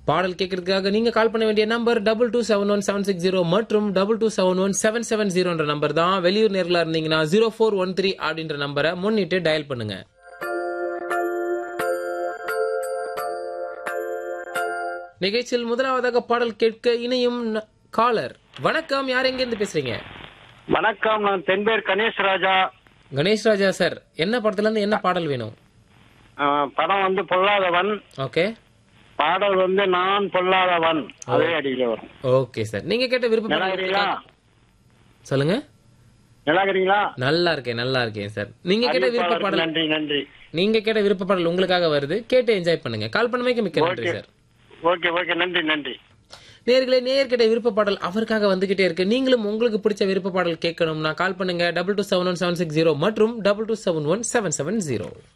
பாடல் கேட்கறதுக்காக நீங்க கால் பண்ண வேண்டிய number double two seven one seven six zero மற்றும் double two seven one seven seven ஜீரோன்ற நம்பர் தான் வெளியூர் நேரில் இருந்தீங்கன்னா ஜீரோ ஃபோர் ஒன் த்ரீ அப்படின்ற நம்பரை முன்னிட்டு டயல் பண்ணுங்க நிகழ்ச்சியில் முதலாவதாக பாடல் கேட்க இணையும் ந- காலர் வணக்கம் யார் எங்க இருந்து பேசுறீங்க வணக்கம் நான் தென்பேர் கணேஷ் ராஜா கணேஷ் ராஜா சார் என்ன படத்துல இருந்து என்ன பாடல் வேணும் அஹ், படம் வந்து பொல்லாதவன் ஓகே பாடல் வந்து நான் பொல்லாதவன் அதே அடியில வரும் ஓகே சார் நீங்க கேட்ட விருப்ப நல்லா பாடல் இருக்கீங்களா சொல்லுங்க நல்லா இருக்கிறீங்களா நல்லா இருக்கேன் நல்லா இருக்கேன் சார் நீங்க கேட்ட விருப்ப அறிவிப்பாளருக்கு பாடல் நன்றி நன்றி நீங்க கேட்ட விருப்ப பாடல் உங்களுக்காக வருது கேட்டு என்ஜாய் பண்ணுங்க கால் பண்ணமைக்கு மிக்க நன்றி சார் ஓகே ஓகே நன்றி நன்றி நேர்களே நேர் கேட்ட விருப்ப பாடல் அவருக்காக வந்துகிட்டே இருக்கு நீங்களும் உங்களுக்கு பிடிச்ச விருப்ப பாடல் கேட்கணும்னா கால் பண்ணுங்க double two seven one seven six zero மற்றும் double two seven one seven seven zero